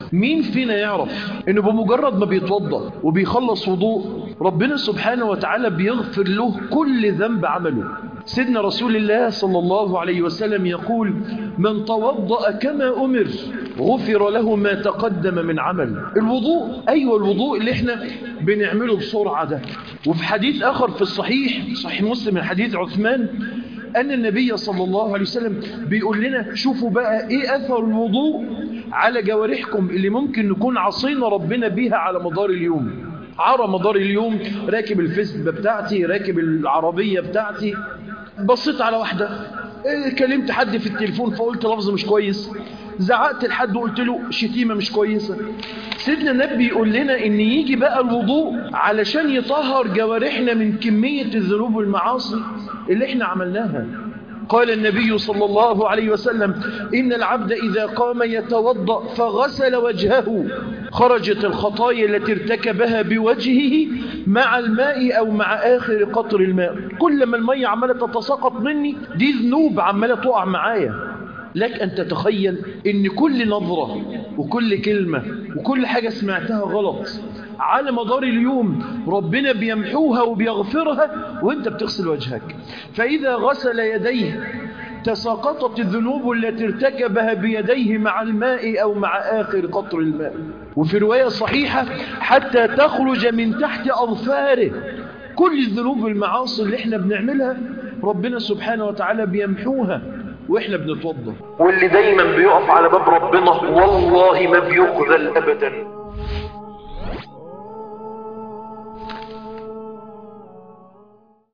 مين فينا يعرف انه بمجرد ما بيتوضا وبيخلص وضوء ربنا سبحانه وتعالى بيغفر له كل ذنب عمله سيدنا رسول الله صلى الله عليه وسلم يقول من توضأ كما أمر غفر له ما تقدم من عمل الوضوء أيوة الوضوء اللي احنا بنعمله بسرعة ده وفي حديث آخر في الصحيح صحيح مسلم من حديث عثمان أن النبي صلى الله عليه وسلم بيقول لنا شوفوا بقى إيه أثر الوضوء على جوارحكم اللي ممكن نكون عصينا ربنا بيها على مدار اليوم على مدار اليوم راكب الفيسبا بتاعتي راكب العربية بتاعتي بصيت على واحدة إيه كلمت حد في التليفون فقلت لفظ مش كويس زعقت لحد وقلت له شتيمة مش كويسة سيدنا النبي يقول لنا ان يجي بقى الوضوء علشان يطهر جوارحنا من كمية الذنوب والمعاصي اللي احنا عملناها قال النبي صلى الله عليه وسلم إن العبد إذا قام يتوضأ فغسل وجهه خرجت الخطايا التي ارتكبها بوجهه مع الماء أو مع آخر قطر الماء كل ما المية عمالة تتساقط مني دي ذنوب عمالة تقع معايا لك أن تتخيل أن كل نظرة وكل كلمة وكل حاجة سمعتها غلط على مدار اليوم ربنا بيمحوها وبيغفرها وانت بتغسل وجهك فإذا غسل يديه تساقطت الذنوب التي ارتكبها بيديه مع الماء أو مع آخر قطر الماء وفي رواية صحيحة حتى تخرج من تحت أظفاره كل الذنوب والمعاصي اللي احنا بنعملها ربنا سبحانه وتعالى بيمحوها واحنا بنتوضا واللي دايما بيقف على باب ربنا والله ما بيخذل ابدا